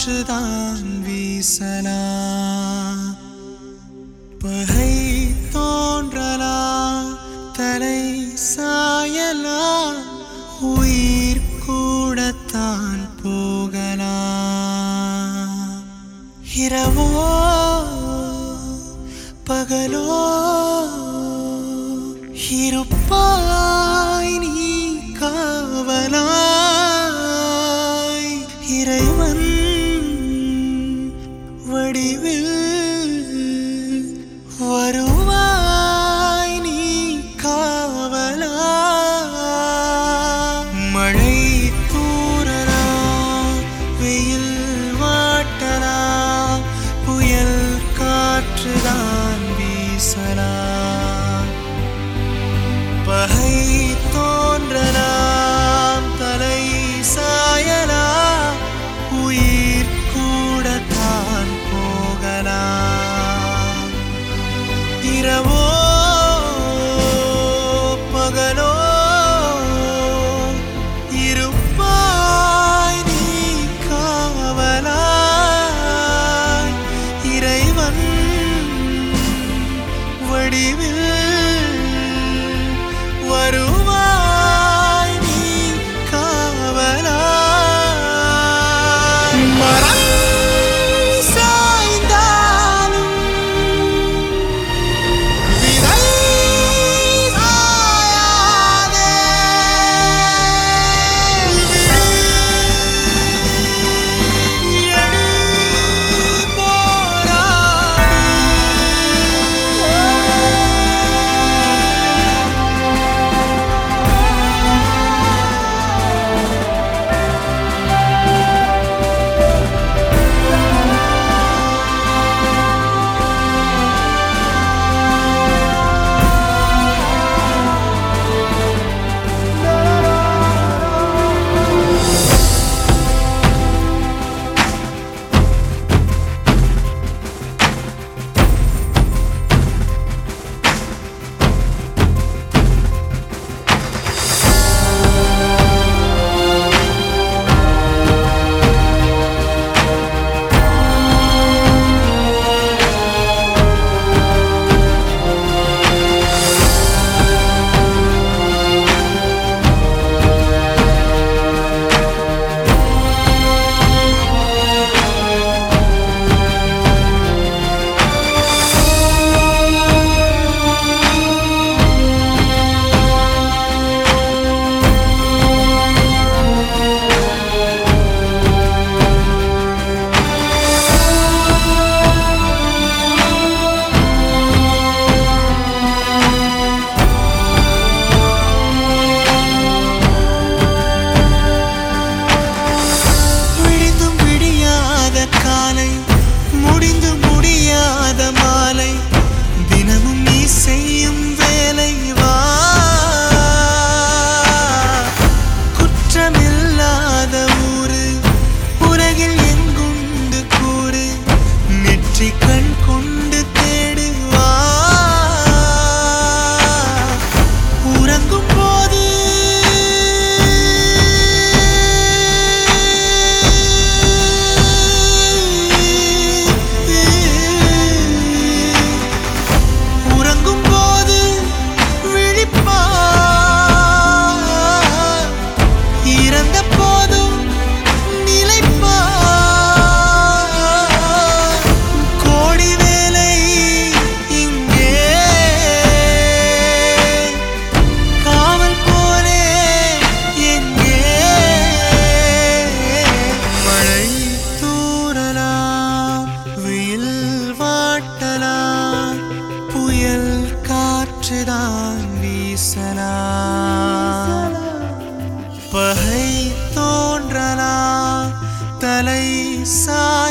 காற்றுதான் வீசலாம் பகை தோன்றலாம் தலை சாயலாம் உயிர் கூடத்தான் போகலாம் இரவோ பகலோ இருப்பாய் நீ காவலாய் இறைவன் வடிவில் வருவாய் நீ காவலாய் மழை தூறலாம் வெயில் வாட்டலாம் புயல் காற்றுதான் வீசலாம் பகை தோன்றலாம் தலை சாயலாம் உயிர் கூடத்தான் போகலாம் இரவோ பகலோ இருப்பாய் நீ காவலாய் இறைவன் வடிவில் வருவாய் நீ காவலாய் மரம் சாய்ந்தாலும் விதை சாயாதே எடு போராடி விடிந்தும் விடியாத காலை முடிந்து முடியாத மாலை தினமும் நீ செய்யும் வேலை வா குற்றமில்லாத ஊரு உலகில் எங்குண்டு கூறு நெற்றி கண் கொண்டு தேடு வா உறங்கும் போது உறங்கும் போது விழிப்பா இறந்த போதும் நிலைப்பா கோடி வேலை இங்கே காவல் போலே எங்கே மழை தூறலாம் வெயில் வாட்டலாம் புயல் காற்றுதான் வீசலாம் பகை தோன்றலாம் தலை சாய